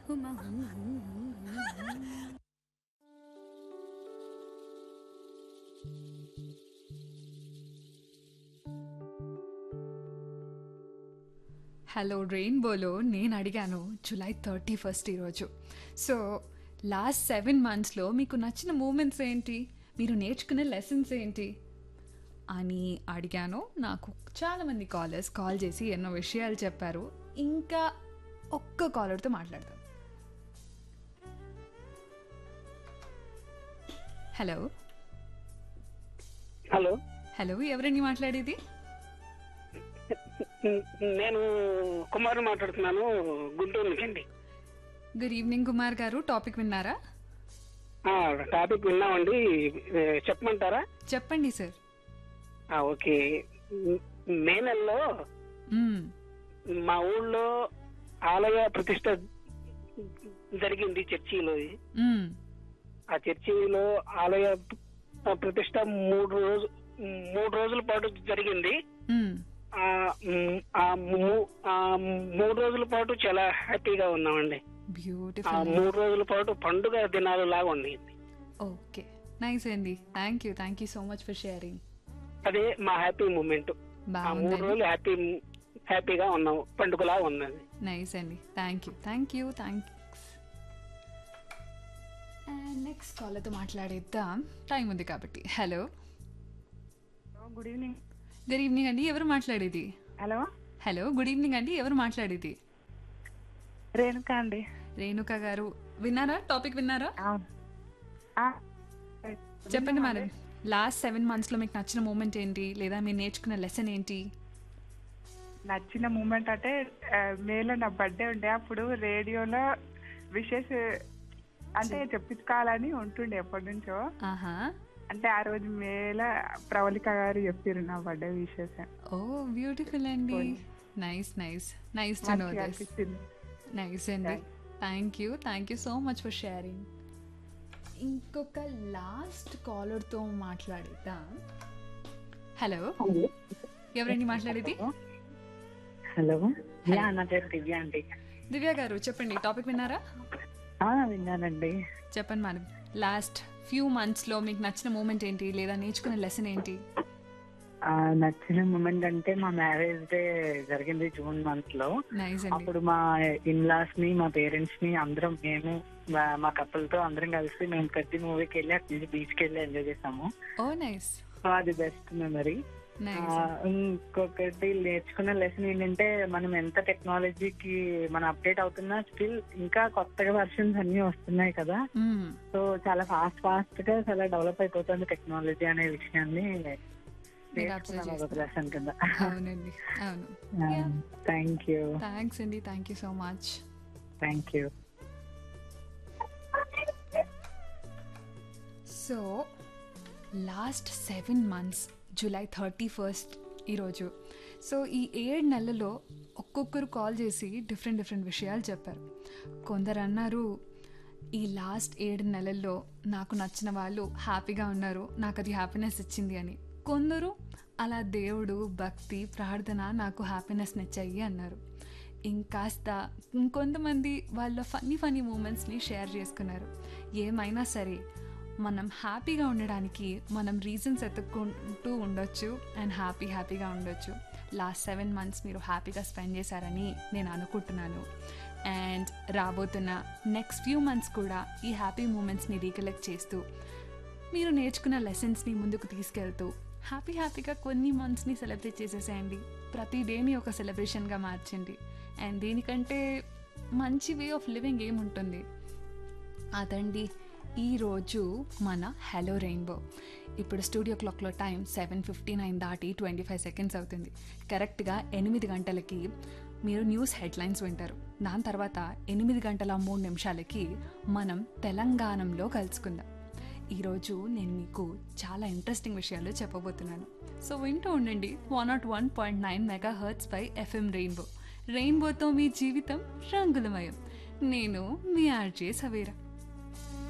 Hello రెయిన్బోలో నేను అడిగాను జూలై థర్టీ ఫస్ట్ ఈరోజు సో లాస్ట్ సెవెన్ మంత్స్లో మీకు నచ్చిన మూమెంట్స్ ఏంటి మీరు నేర్చుకునే లెసన్స్ ఏంటి అని అడిగాను నాకు చాలామంది కాలర్స్ కాల్ చేసి ఎన్నో విషయాలు చెప్పారు ఇంకా ఒక్క కాలర్తో మాట్లాడదాం హలో హలో హలో ఎవరండి మాట్లాడేది నేను కుమార్ మాట్లాడుతున్నాను గుంటూరు నుంచి అండి గుడ్ ఈవినింగ్ కుమార్ గారు టాపిక్ విన్నారా ఆ, టాపిక్ విన్నామండి ఏ, చెప్పమంటారా చెప్పండి సార్ ఆ, ఓకే మే నెలలో మ్మ్. మా ఊళ్ళో ఆలయ ప్రతిష్ట జరిగింది చర్చిలో మ్మ్. ఆ చర్చిలో ఆలయ ప్రతిష్ట మూడు రోజు మూడు రోజుల పాటు జరిగింది మ్మ్. ఆ మ్, ఆ మూ- ఆ మూడు రోజుల పాటు చాలా హ్యాపీగా ఉన్నామండి ఆ బ్యూటిఫుల్ మూడు రోజుల పాటు పండుగ దినాలు లాగా ఉండేది ఓకే నైస్ అండి thank you thank you so much for sharing అదే మా హ్యాపీ మూమెంట్ ఆ మూడు బాగుందండి రోజులు హ్యాపీ హ్యాపీగా ఉన్నాం పండుగలా ఉన్నది నైస్ అండి thank you thank you thank and next కాలర్తో మాట్లాడేద్దాం టైం ఉంది కాబట్టి hello good evening good evening అండి ఎవరు మాట్లాడేది హలో హలో గుడ్ ఈవినింగ్ అండి ఎవరు మాట్లాడేది రేణుకా అండి రేణుక గారు విన్నారా టాపిక్ విన్నారా అవును ఆ, చెప్పండి మేడం లాస్ట్ సెవెన్ మంత్స్లో మీకు నచ్చిన మూమెంట్ ఏంటి లేదా మీరు నేర్చుకున్న లెసన్ ఏంటి నచ్చిన మూమెంట్ అంటే ఆ, మేలో నా బర్త్డే ఉండే అప్పుడు రేడియోలో విషెస్ అంటే చెప్పించుకోవాలని ఉంటుండే ఎప్పటి నుంచో ఆహా అంటే ఆ రోజు మేల ప్రవళిక గారు చెప్పారు నా బర్త్డే విషెస్ ఓ బ్యూటిఫుల్ అండి nice nice nice to know మంచిగా దిస్ అనిపించింది నైస్ అండి thank you thank you so much for sharing ఇంకొక లాస్ట్ కాలర్తో మాట్లాడేద్దాం హలో ఎవరండి మాట్లాడేది హలో యా నా పేరు దివ్య అండి దివ్య గారు చెప్పండి టాపిక్ విన్నారా ఆ, విన్నానండి చెప్పండి మేడం లాస్ట్ ఫ్యూ మంత్స్లో మీకు నచ్చిన మూమెంట్ ఏంటి లేదా నేర్చుకున్న లెసన్ ఏంటి ఆ, నచ్చిన మూమెంట్ అంటే మా మ్యారేజ్ డే జరిగింది జూన్ మంత్ లో నైస్ అండి అప్పుడు మా ఇన్లాస్ ని మా పేరెంట్స్ ని అందరం మేము మా- మా కపుల్ తో అందరం కలిసి మేము ప్రతి మూవీకి వెళ్ళి అటు నుంచి బీచ్ కి వెళ్ళి ఎంజాయ్ చేసాము ఓ నైస్ సో అది బెస్ట్ మెమరీ నైస్ ఇంకొకటి నేర్చుకున్న లెసన్ ఏంటంటే మనం ఎంత టెక్నాలజీకి మనం అప్డేట్ అవుతున్నా స్టిల్ ఇంకా కొత్తగా వర్షన్స్ అన్ని వస్తున్నాయి కదా సో చాలా ఫాస్ట్ ఫాస్ట్ గా చాలా డెవలప్ అయిపోతుంది టెక్నాలజీ అనే విషయాన్ని మీరు observe చేస్తారు. లెసన్ కింద అవునండి అవును థ్యాంక్ యూ థ్యాంక్స్ అండి thank you so much thank you so last seven months July thirty first ఈరోజు సో ఈ ఏడు నెలల్లో ఒక్కొక్కరు కాల్ చేసి డిఫరెంట్ డిఫరెంట్ విషయాలు చెప్పారు కొందరు అన్నారు ఈ లాస్ట్ ఏడు నెలల్లో నాకు నచ్చిన వాళ్ళు హ్యాపీగా ఉన్నారు నాకు అది హ్యాపీనెస్ ఇచ్చింది అని కొందరు అలా దేవుడు భక్తి ప్రార్థన నాకు హ్యాపీనెస్ నచ్చాయి అన్నారు ఇంకాస్త ఇంకొంతమంది వాళ్ళ ఫన్నీ ఫన్నీ మూమెంట్స్ని షేర్ చేసుకున్నారు ఏమైనా సరే మనం హ్యాపీగా ఉండడానికి మనం రీజన్స్ ఎత్తుక్కుంటూ ఉండొచ్చు అండ్ హ్యాపీ హ్యాపీగా ఉండొచ్చు లాస్ట్ సెవెన్ మంత్స్ మీరు హ్యాపీగా స్పెండ్ చేశారని నేను అనుకుంటున్నాను అండ్ రాబోతున్న నెక్స్ట్ ఫ్యూ మంత్స్ కూడా ఈ హ్యాపీ మూమెంట్స్ని రీకలెక్ట్ చేస్తూ మీరు నేర్చుకున్న లెసన్స్ని ముందుకు తీసుకెళ్తూ హ్యాపీ హ్యాపీగా కొన్ని మంత్స్ని సెలబ్రేట్ చేసేసేయండి ప్రతి డేని ఒక సెలబ్రేషన్గా మార్చండి అండ్ దీనికంటే మంచి వే ఆఫ్ లివింగ్ ఏముంటుంది అదండి ఈరోజు మన హలో రెయిన్బో ఇప్పుడు స్టూడియో క్లాక్లో టైం సెవెన్ ఫిఫ్టీ నైన్ దాటి ట్వంటీ ఫైవ్ సెకండ్స్ అవుతుంది కరెక్ట్గా ఎనిమిది గంటలకి మీరు న్యూస్ హెడ్లైన్స్ వింటారు దాని తర్వాత ఎనిమిది గంటల మూడు నిమిషాలకి మనం తెలంగాణలో కలుసుకుందాం ఈరోజు నేను మీకు చాలా ఇంట్రెస్టింగ్ విషయాలు చెప్పబోతున్నాను సో వింటూ ఉండండి one nought one point nine megahertz పై ఎఫ్ఎం రెయిన్బో రెయిన్బోతో మీ జీవితం రంగులమయం నేను మీ ఆర్జే సవేరా